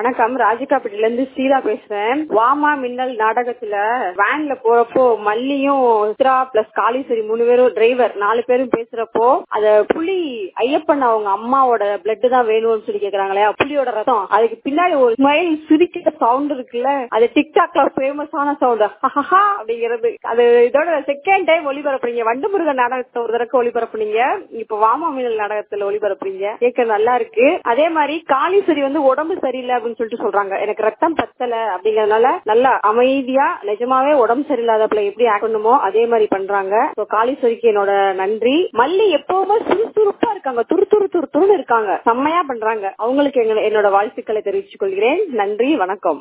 வணக்கம் ராஜிகாப்பட்டில இருந்து ஸ்ரீலா பேசுறேன் வாமா மின்னல் நாடகத்துல வேன்ல போறப்போ மல்லியும் சித்ரா பிளஸ் காளீஸ்வரி மூணு பேரும் டிரைவர் நாலு பேரும் பேசுறப்போ அத புலி ஐயப்பன் அவங்க அம்மாவோட பிளட் தான் வேணும்னு சொல்லி கேக்குறாங்களே புலியோட ரத்தம் அதுக்கு பின்னாடி ஒரு ஸ்மைல் சிரிக்கிற சவுண்ட் இருக்குல்ல அது டிக்டாக்ல ஃபேமஸான சவுண்ட் அப்படிங்கிறது அது இதோட செகண்ட் டைம் ஒளிபரப்புறீங்க வண்டுமுருகன் நாடகத்தை ஒரு தடவை ஒளிபரப்புனீங்க இப்ப வாமா மின்னல் நாடகத்துல ஒளிபரப்புறீங்க கேட்க நல்லா இருக்கு அதே மாதிரி காளீஸ்வரி வந்து உடம்பு சரியில்லை அப்படின்னு சொல்லிட்டு சொல்றாங்க எனக்கு ரத்தம் பத்தல அப்படிங்கறதுனால நல்லா அமைதியா நிஜமாவே உடம்பு சரியில்லாதப்பல எப்படி ஆக்ட் பண்ணுமோ அதே மாதிரி பண்றாங்க So, காளீஸ்வரிக்கு என்னோட நன்றி மல்லி எப்பவுமே சுறுசுறுப்பா இருக்காங்க துரு துரு துரு துருன்னு இருக்காங்க செம்மையா பண்றாங்க அவங்களுக்கு எங்க- என்னோட வாழ்த்துக்களை தெரிவித்துக் கொள்கிறேன் நன்றி வணக்கம்